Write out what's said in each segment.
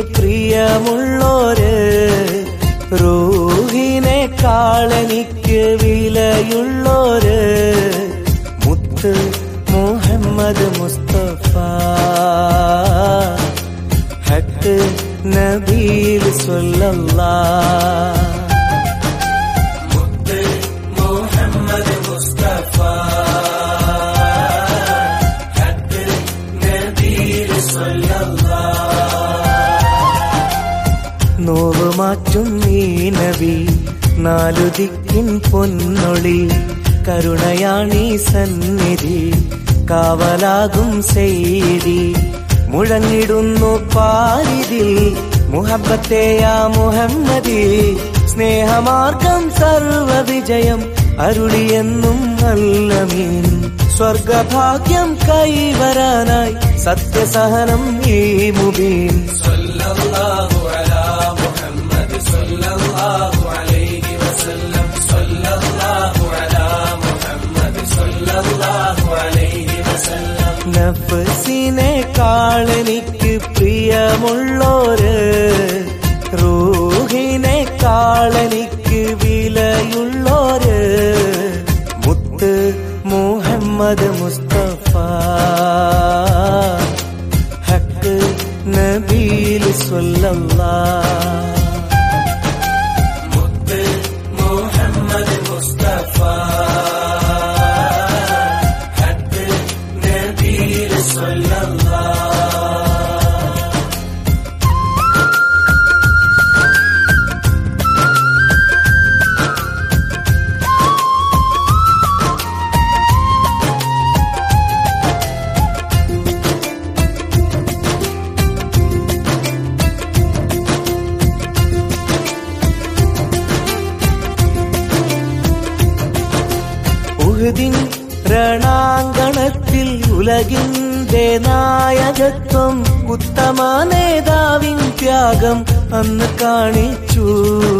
പ്രിയമുള്ളോര് റൂഹിനെക്കാളെനിക്ക് വിലയുള്ളോര് മുത്ത് മുഹമ്മദ് മുസ്തഫ ഹക്ക് നബീൽ സ്വല്ലല്ലാ മുത്ത് മുഹമ്മദ് മുസ്തഫ ഹക്ക് നബീൽ സ്വല്ലല്ലാ നോവ് മാറ്റും നീ നബി നാലു ദിക്കിൻ പൊന്നൊളി കരുണയാണീ സന്നിധി കാവലാകും സെയ്തി മുഴങ്ങിടുന്നു പാരിതിൽ മുഹബത്തെയാ മുഹമ്മദി സ്നേഹമാർഗം സർവ വിജയം അരുളിയെന്നും നല്ല മീൻ സ്വർഗഭാഗ്യം കൈവരാനായി സത്യസഹനം ഈ മുബീൻ സല്ലല്ലാഹു അലാ മുഹമ്മദ് സല്ലല്ലാഹു അലൈഹി വസല്ലം സല്ലല്ലാഹു അലാ മുഹമ്മദ് സല്ലല്ലാഹു അലൈഹി വസല്ലം നഫ്സിനെ കാളെനിക്ക് പ്രിയമുള്ളോര് റൂഹിനെ കാളെനിക്ക് വിലയുള്ളോര് മുത്ത് മുഹമ്മദ് മുസ്തഫ ഹക്ക് നബീൽ സ്വല്ലല്ലാ മുത്ത് മുഹമ്മദ് മുസ്തഫ ഹക്ക് നബീൽ സ്വല്ലല്ലാ ഉഹുദിൻ രണാങ്കണത്തിൽ ഉലകിന്റെ നായകത്വം ഉത്തമ നേതാവിൻ ത്യാഗം അന്ന് കാണിച്ചു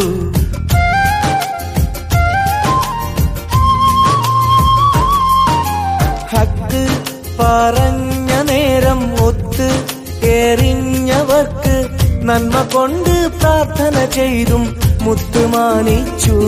ഹക്ക് പറഞ്ഞ നേരം ഒത്ത് എറിഞ്ഞവർക്ക് നന്മ കൊണ്ട് പ്രാർത്ഥന ചെയ്തും മുത്തുമാനിച്ചു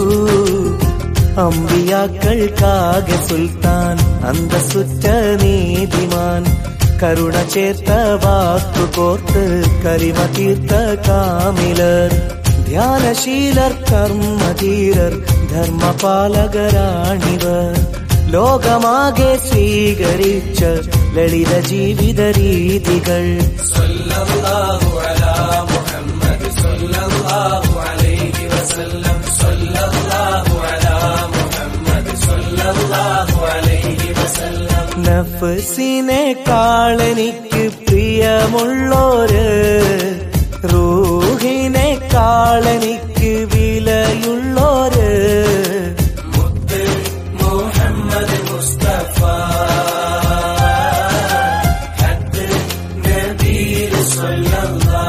അമ്പിയാക്കൾക്കാകെ സുൽത്താൻ അന്തസുറ്റ നീതിമാൻ കരുണ ചേർത്ത വാക്കു കോർത്ത് കരിമ തീർത്ത കാമിലർ ധ്യാനശീലർ കർമ്മധീരർ ധർമ്മപാലകരാണിവർ ലോകമാകെ സ്വീകരിച്ച ലളിത ജീവിത രീതികൾ സല്ലല്ലാഹു അലാ മുഹമ്മദ് സല്ലല്ലാഹു അലൈഹി വസല്ലം സല്ലല്ലാഹു അലാ മുഹമ്മദ് സല്ലല്ലാഹു അലൈഹി വസല്ലം നഫ്സിനെ കാളെനിക്ക് പ്രിയമുള്ളോര് റൂഹിനെ കാളെനിക്ക് വിലയുള്ളോര് മുത്ത് മുഹമ്മദ് മുസ്തഫ ഹക്ക് നബീൽ സ്വല്ലല്ലാ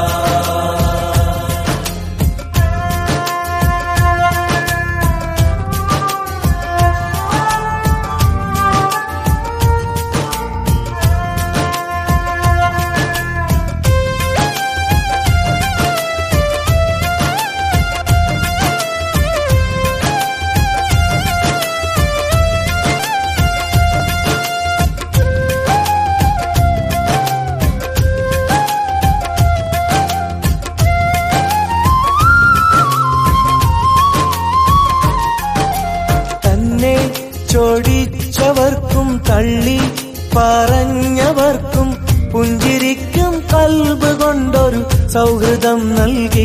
തന്നെ ചൊടിച്ചവർക്കും തള്ളി പറഞ്ഞവർക്കും പുഞ്ചിരിക്കും കൽബ് കൊണ്ടൊരു സൗഹൃദം നൽകി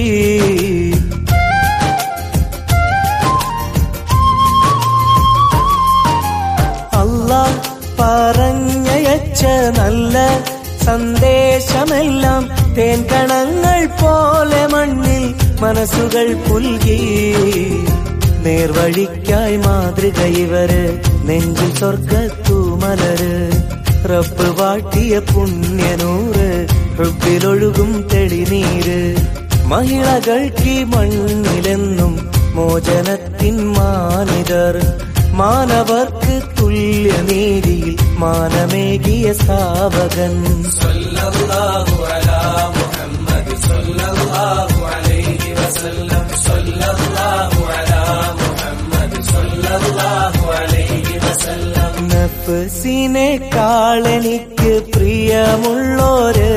അല്ല പറഞ്ഞയച്ച നല്ല സന്ദേശമെല്ലാം തേൻകണങ്ങൾ പോലെ മണ്ണിൽ മനസ്സുകൾ പുൽകി നേർവഴിക്കായി മാതൃക ഇവര് നെഞ്ചിൽ സ്വർഗത്തു മലര് റബ്ബ് വാട്ടിയ പുണ്യനൂറ് റബ്ബിലൊഴുകും തെളിനീര് മഹിളകൾക്ക് ഈ മണ്ണിലെന്നും മോചനത്തിൻ മാനിതർ മാനവർക്ക് തുല്യ തുല്യനീതിയിൽ മാനമേകിയ സ്ഥാപകൻ സല്ലല്ലാഹു അലാ മുഹമ്മദ് സല്ലല്ലാഹു അലൈഹി വസല്ലം സല്ലല്ലാഹു അലാ മുഹമ്മദ് സല്ലല്ലാഹു അലൈഹി വസല്ലം നഫ്സിനെക്കാളെനിക്ക് പ്രിയമുള്ളോര്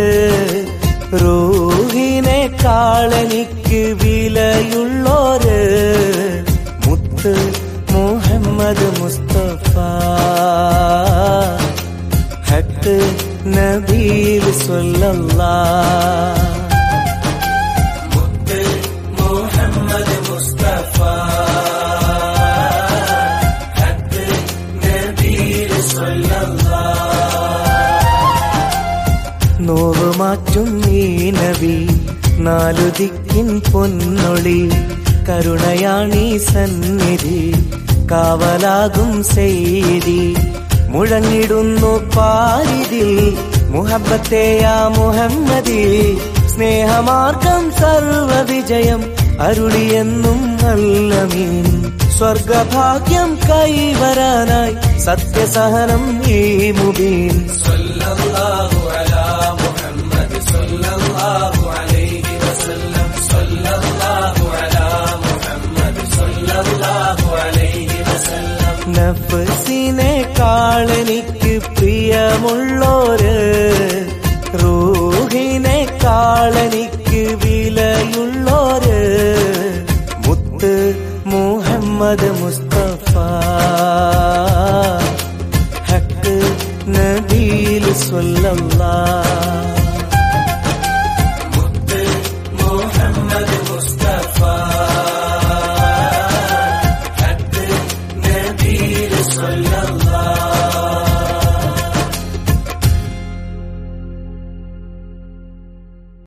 റൂഹിനെക്കാളെനിക്ക് വിലയുള്ളോര് മുത്ത് മുഹമ്മദ് മുസ്തഫ ഹക്ക് നബീൽ സ്വല്ലല്ലാ മുത്ത് മുഹമ്മദ് മുസ്തഫ ഹക്ക് നബീൽ സല്ലല്ലാഹു നോവ് മാറ്റും ഈ നബി നാലു ദിക്കിൻ പൊന്നൊളി കരുണയാണീ സന്നിധി കാവലാകും സെയ്തി മുഴങ്ങിടുന്നു പാരിതിൽ മുഹബത്തെയാ മുഹമ്മദി സ്നേഹമാർഗം സർവ വിജയം അരുളിയെന്നും നല്ലമീൻ സ്വർഗഭാഗ്യം കൈവരാനായി സത്യസഹനം ഈ മുബീൻ സല്ലല്ലാഹു അലാ മുഹമ്മദ് സല്ലല്ലാഹു അലൈഹി വസല്ലം സല്ലല്ലാഹു അലാ മുഹമ്മദ് സല്ലല്ലാഹു അലൈഹി വസല്ലം നഫ്സിനെക്കാളെനിക്ക് പ്രിയമുള്ളോര് റൂഹിനെക്കാളെനിക്ക് വിലയുള്ളോര് മുത്ത് മുഹമ്മദ് മുസ്തഫ ഹക്ക് നബീൽ സ്വല്ലല്ലാ